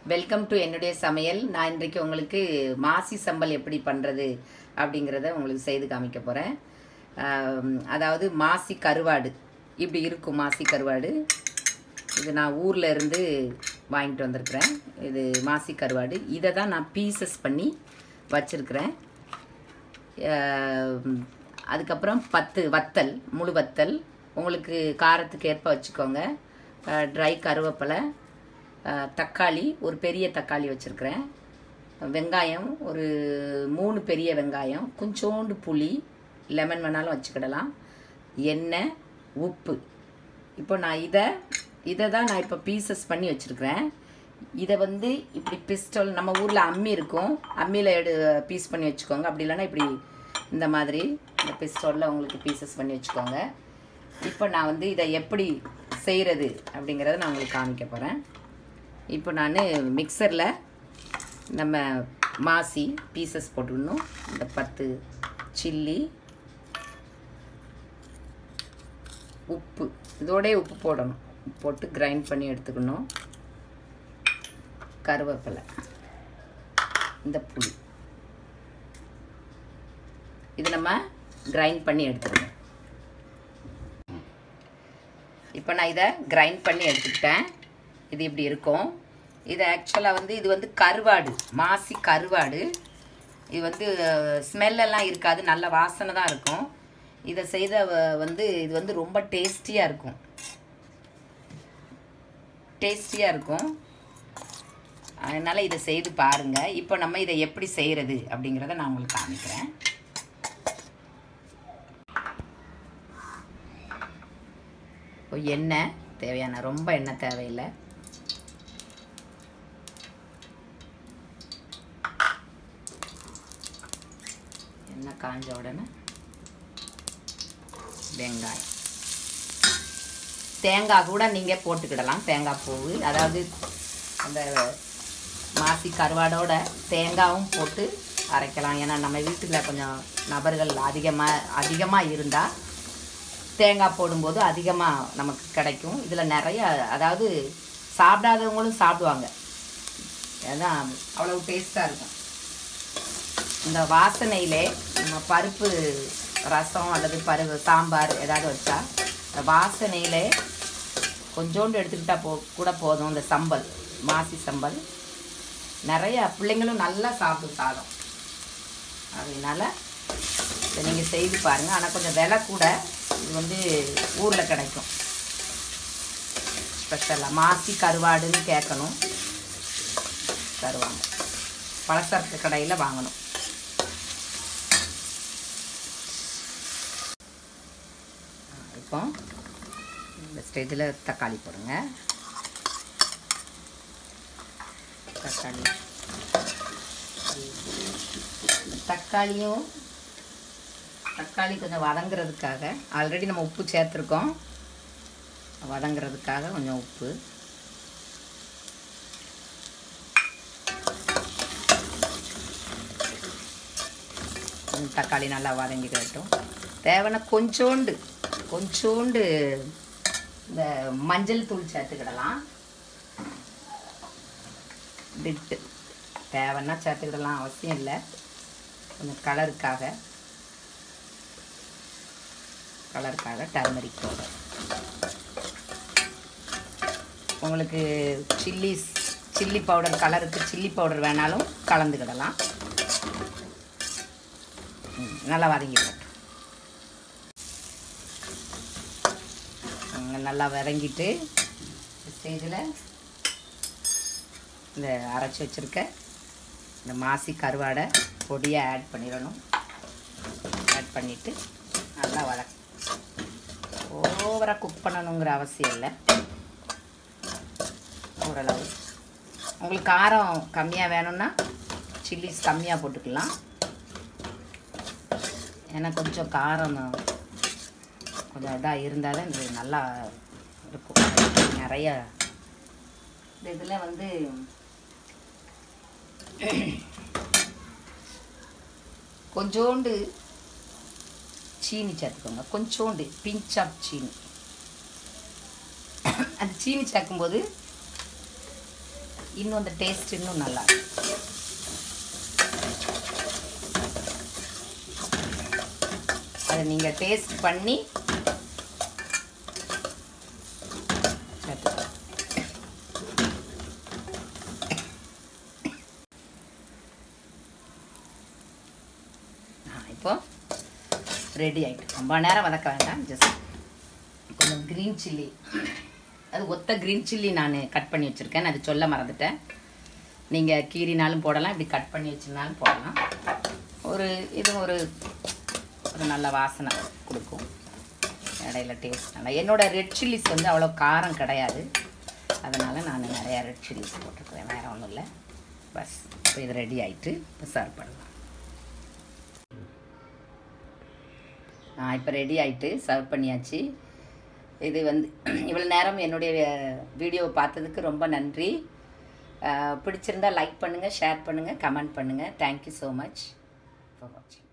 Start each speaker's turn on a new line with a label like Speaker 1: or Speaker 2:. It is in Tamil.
Speaker 1: வெல்கம் டு என்னுடைய சமையல் நான் இன்றைக்கு உங்களுக்கு மாசி சம்பல் எப்படி பண்ணுறது அப்படிங்கிறத உங்களுக்கு செய்து காமிக்க போகிறேன் அதாவது மாசி கருவாடு இப்படி இருக்கும் மாசி கருவாடு இது நான் ஊரில் இருந்து வாங்கிட்டு வந்திருக்கிறேன் இது மாசி கருவாடு இதை தான் நான் பீசஸ் பண்ணி வச்சுருக்கிறேன் அதுக்கப்புறம் பத்து வத்தல் முழு வத்தல் உங்களுக்கு காரத்துக்கு ஏற்ப வச்சுக்கோங்க ட்ரை கருவேப்பிலை அஹ், தக்காளி ஒரு பெரிய தக்காளி வச்சுருக்கிறேன் வெங்காயம் ஒரு மூணு பெரிய வெங்காயம் கொஞ்சோண்டு புளி லெமன் வேணாலும் வச்சுக்கிடலாம் எண்ணெய் உப்பு இப்போ நான் இதை இதை தான் நான் இப்போ பீசஸ் பண்ணி வச்சுருக்கிறேன் இதை வந்து இப்படி பிஸ்டல் நம்ம ஊரில் அம்மி இருக்கும் அம்மியில் எடு பீஸ் பண்ணி வச்சுக்கோங்க அப்படி இல்லைன்னா இப்படி இந்த மாதிரி இந்த பிஸ்டலில் உங்களுக்கு பீசஸ் பண்ணி வச்சுக்கோங்க இப்போ நான் வந்து இதை எப்படி செய்கிறது அப்படிங்கிறத நான் உங்களுக்கு காமிக்க போகிறேன் இப்போ நான் மிக்சரில் நம்ம மாசி பீசஸ் போட்டுக்கணும் இந்த பத்து சில்லி உப்பு இதோடே உப்பு போடணும் போட்டு கிரைண்ட் பண்ணி எடுத்துக்கணும் கருவேப்பிலை இந்த புளி இது நம்ம கிரைண்ட் பண்ணி எடுத்துக்கணும் இப்போ நான் இதை கிரைண்ட் பண்ணி எடுத்துக்கிட்டேன் இது இப்படி இருக்கும் இது ஆக்சுவலாக வந்து இது வந்து கருவாடு மாசி கருவாடு இது வந்து ஸ்மெல்லெல்லாம் இருக்காது நல்ல வாசனை தான் இருக்கும் இதை செய்த வ- வந்து இது வந்து ரொம்ப டேஸ்டியாக இருக்கும் டேஸ்டியாக இருக்கும் அதனால் இதை செய்து பாருங்கள் இப்போ நம்ம இதை எப்படி செய்கிறது அப்படிங்கிறத நான் உங்களுக்கு காமிக்கிறேன் இப்போ எண்ணெய் தேவையான ரொம்ப எண்ணெய் தேவையில்லை எண்ணெய் காஞ்ச உடனே வெங்காயம் தேங்காய் கூட நீங்கள் போட்டுக்கிடலாம் தேங்காய் பூவு அதாவது அந்த மாசி கருவாடோட தேங்காயும் போட்டு அரைக்கலாம் ஏன்னா நம்ம வீட்டில் கொஞ்சம் நபர்கள் அதிகமாக அதிகமாக இருந்தால் தேங்காய் போடும்போது அதிகமாக நமக்கு கிடைக்கும் இதில் நிறைய அதாவது சாப்பிடாதவங்களும் சாப்பிடுவாங்க அதான் அவ்வளவு டேஸ்ட்டாக இருக்கும் இந்த வாசனையிலே நம்ம பருப்பு ரசம் அல்லது பருப்பு சாம்பார் ஏதாவது வச்சா இந்த வாசனையிலே கொஞ்சோண்டு எடுத்துக்கிட்டா போ கூட போதும் இந்த சம்பல் மாசி சம்பல் நிறைய பிள்ளைங்களும் நல்லா சாப்பிடும் சாதம் அதனால இதை நீங்கள் செய்து பாருங்கள் ஆனால் கொஞ்சம் விலை கூட இது வந்து ஊரில் கிடைக்கும் ஸ்பெஷலாக மாசி கருவாடுன்னு கேட்கணும் தருவாங்க பலசரக்கு கடையில் வாங்கணும் இப்போ இந்த ஸ்டேஜில் தக்காளி போடுங்க தக்காளி தக்காளியும் தக்காளி கொஞ்சம் வதங்குறதுக்காக ஆல்ரெடி நம்ம உப்பு சேர்த்துருக்கோம் வதங்குறதுக்காக கொஞ்சம் உப்பு ம், தக்காளி நல்லா வதங்கிக்கட்டும் தேவைன்னா கொஞ்சோண்டு கொஞ்சோண்டு இந்த மஞ்சள் தூள் சேர்த்துக்கிடலாம் திட்டு தேவைன்னா சேர்த்துக்கிடலாம் அவசியம் இல்லை கொஞ்சம் கலருக்காக கலருக்காக டர்மரிக் பவுடர் உங்களுக்கு சில்லி சில்லி பவுடர் கலருக்கு சில்லி பவுடர் வேணாலும் கலந்துக்கிடலாம் ம், நல்லா வதங்கி போட்டு ம், நல்லா வதங்கிட்டு ஸ்டேஜில் இந்த அரைச்சி வச்சுருக்க இந்த மாசி கருவாடை பொடியை ஆட் பண்ணிடணும் ஆட் பண்ணிவிட்டு நல்லா வதக் ஓவராக குக் பண்ணணுங்கிற அவசியம் இல்லை ஓரளவு உங்களுக்கு காரம் கம்மியாக வேணும்னா சில்லிஸ் கம்மியாக போட்டுக்கலாம் ஏன்னா கொஞ்சம் காரம் கொஞ்சம் இதாக இருந்தால் தான் இது நல்லா இருக்கும் நிறைய இந்த இதில் வந்து கொஞ்சோண்டு சீனி சேர்த்துக்கோங்க கொஞ்சோண்டு பிஞ்ச் ஆஃப் சீனி அந்த சீனி சேர்க்கும்போது இன்னும் அந்த டேஸ்ட் இன்னும் நல்லா இருக்கும் அதை நீங்கள் டேஸ்ட் பண்ணி சேர்த்துக்கலாம் ஆ இப்போ ரெடி ஆகிட்டு ரொம்ப நேரம் வதக்க வேண்டாம் ஜஸ்ட் கொஞ்சம் க்ரீன் சில்லி அது ஒத்த க்ரீன் சில்லி நான் கட் பண்ணி வச்சுருக்கேன் அது சொல்ல மறந்துட்டேன் நீங்கள் கீரினாலும் போடலாம் இப்படி கட் பண்ணி வச்சுருந்தாலும் போடலாம் ஒரு இது ஒரு ஒரு நல்ல வாசனை கொடுக்கும் இடையில டேஸ்ட் நல்லா என்னோட ரெட் சில்லிஸ் வந்து அவ்வளோ காரம் கிடையாது அதனால் நான் நிறையா ரெட் சில்லிஸ் போட்டிருக்கிறேன் வேறு ஒன்றும் இல்லை பஸ் இப்போ இது ரெடி ஆகிட்டு இப்போ சர்வ் பண்ணலாம் இப்போ ரெடி ஆகிட்டு சர்வ் பண்ணியாச்சு இது வந்து இவ்வளோ நேரம் என்னுடைய வீடியோவை பார்த்ததுக்கு ரொம்ப நன்றி அஹ் பிடிச்சிருந்தா லைக் பண்ணுங்கள் ஷேர் பண்ணுங்கள் கமெண்ட் பண்ணுங்கள் தேங்க்யூ ஸோ மச் ஃபார் வாட்சிங்